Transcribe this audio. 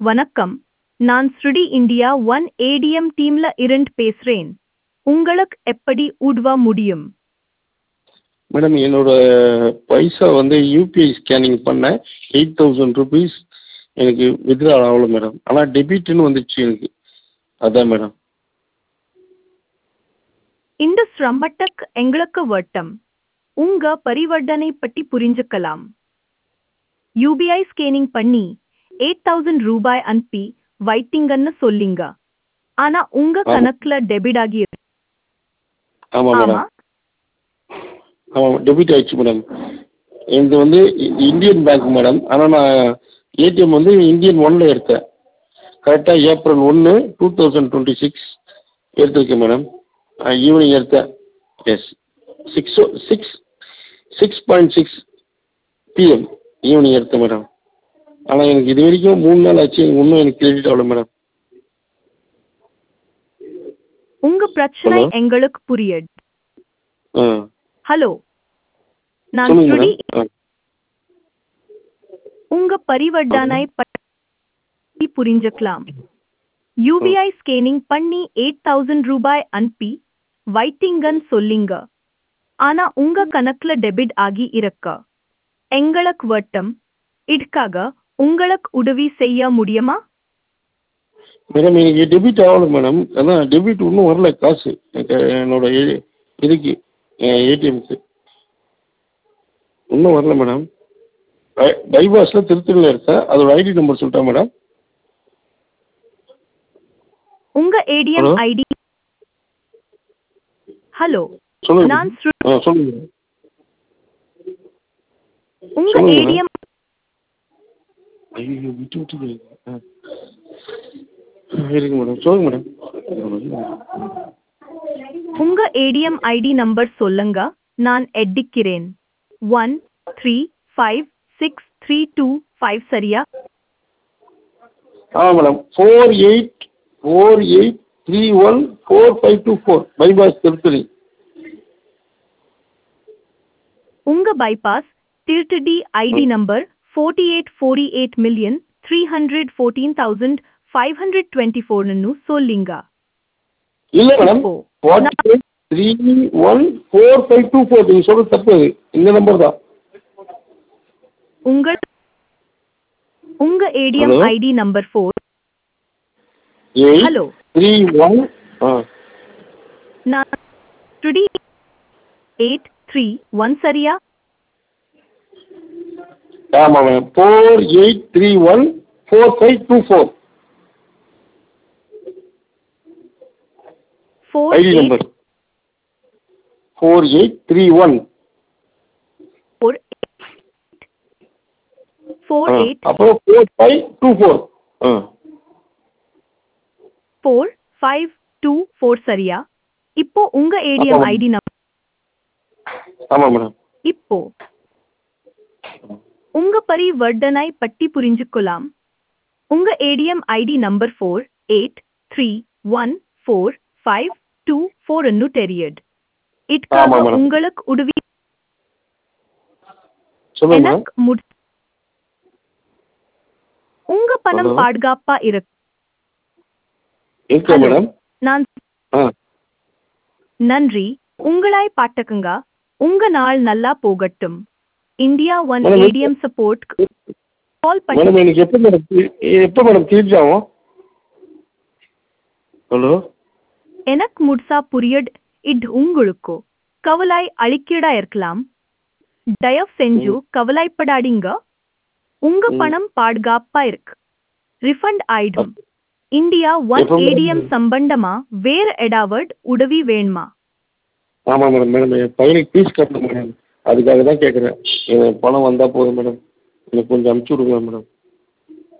வணக்கம் நான் ஸ்ருடி இந்தியா ஒன் ஏடிஎம் டீம்ல இருந்து பேசுறேன் உங்களுக்கு எப்படி உதவ முடியும் மேடம் என்னோட பைசா வந்து யூபிஐ ஸ்கேனிங் பண்ணேன் எயிட் தௌசண்ட் ருபீஸ் எனக்கு வித்ட்ரா ஆகல மேடம் ஆனால் டெபிட்னு வந்துடுச்சு எனக்கு அதான் மேடம் இந்த சிரமத்துக்கு எங்களுக்கு வட்டம் உங்க பரிவர்த்தனை பற்றி புரிஞ்சுக்கலாம் யூபிஐ ஸ்கேனிங் பண்ணி எயிட் தௌசண்ட் ரூபாய் அனுப்பி வைத்தீங்கன்னு சொல்லிங்க ஆனா உங்க ஆமா. கணக்குல டெபிட் ஆகி இருக்கு. ஆமாம் ஆமா மேடம் ஆமாம் டெபிட் ஆயிடுச்சு மேடம் இது வந்து இ- இந்தியன் பேங்க் மேடம் ஆனால் நான் ஏடிஎம் வந்து இந்தியன் ஒன்ல எடுத்தேன் கரெக்டாக ஏப்ரல் ஒன்று டூ தௌசண்ட் டுவெண்ட்டி சிக்ஸ் எடுத்திருக்கேன் மேடம் ஈவினிங் எடுத்தேன் yes six six six point six PM evening எடுத்தேன் மேடம் ஆனால் எனக்கு இது வரைக்கும் மூணு நாள் ஆச்சு இன்னும் எனக்கு கிரெடிட் ஆகல மேடம் உங்க பிரச்சனை Hello? எங்களுக்கு புரியுது ஆ ஹலோ நான் சொல்லுங்க ஸ்ருடி மேடம் ஆ உங்க பரிவர்த்தனை பற்றி புரிஞ்சுக்கலாம் யூபிஐ ஸ்கேனிங் பண்ணி எயிட் தௌசண்ட் ரூபாய் அனுப்பி வைத்தீங்கன்னு சொல்லிங்க ஆனா உங்க கணக்குல டெபிட் ஆகி இருக்க எங்களுக்கு வட்டம் இதுக்காக உங்களுக்கு உதவி செய்ய முடியுமா மேடம் எனக்கு டெபிட் ஆகல மேடம் அதான் டெபிட் இன்னும் வரல காசு எனக்கு என்னோட ஏ- இதுக்கு ஏடிஎம்க்கு இன்னும் வரல மேடம் பை- பைபாஸில் திருத்தணியில் எடுத்தேன் அதோட ஐடி நம்பர் சொல்லிட்டா மேடம் உங்க ஏடிஎம் Hello? ஐடி ஹலோ சொல்லுங்க நான் ஸ்ரு- ஆ சொல்லுங்க உங்க சொல்லுங்க மேடம். ஏடிஎம் ஐயோ விட்டு விட்டு போயிருக்கு. ஆ ஆ, இருக்கு மேடம் சொல்லுங்க மேடம் உங்க ஏடிஎம் ஐடி நம்பர் சொல்லுங்க நான் எட்டிக்கிறேன் one three five six three two five சரியா ஆ madam four eight four eight three one four five two four bypass Tiruttani உங்க பைபாஸ் திருட்டடி ID number forty eight forty eight million three hundred fourteen thousand five hundred twenty ஃபோர்னு சொல்லிங்க இல்லை madam இப்போ forty three one four five two four நீங்கள் சொல்கிறது தப்பு அது இந்த நம்பர் தான் உங்கள் உங்க ATM Hello? ID number four eight hello three one ஆ நான் டுடி எயிட் த்ரீ ஒன் சரியா ஆமாம் ma'am four eight three one four five two four four ID eight number four eight three one four four ஆ eight அப்புறம் four five two four ஆ four five two four சரியா இப்போ உங்க ATM ஆமாம். ID number ஆமாம் madam இப்போ உங்க பரிவர்த்தனை பற்றி புரிஞ்சுக்கலாம் உங்க ATM ID number four eight three one four five two four அನ್ನು தெரியுது இதுக்காக ஆமாம் மேடம். உங்களுக்கு உதவி சொல்லுங்க மேடம் எனக்கு முடி- உங்க பணம் Hello? பாதுகாப்பா இருக்கு இருக்கா Hello. மேடம் நான் ஆ நன்றி உங்களாய் பாட்டுக்குங்க உங்க நாள் நல்லா போகட்டும் India one madam, ATM support call பண்ணி மேடம் எனக்கு எப்போ மேடம் தி- எப்போ மேடம் திருப்பி ஆகும் ஹலோ எனக்கு முட்சா புரியட் இட் உங்களுக்கோ கவலாய் அழிக்கிடா இருக்கலாம் தயவு செஞ்சு கவலைப்படாதீங்க உங்க ம். பணம் பாதுகாப்பா இருக்கு ரிஃபண்ட் ஆயிடும் இந்தியா ஒன் எப்போ மேடம்? ஏடிஎம் சம்பந்தமா வேற எடாவட் உதவி வேணுமா ஆமாம் மேடம் மேடம் என் பையனுக்கு ஃபீஸ் கட்டணும் மேடம் அதுக்காக தான் கேட்குறேன் எனக்கு பணம் வந்தால் போதும் மேடம் எனக்கு கொஞ்சம் அனுப்பிச்சி விடுங்க மேடம்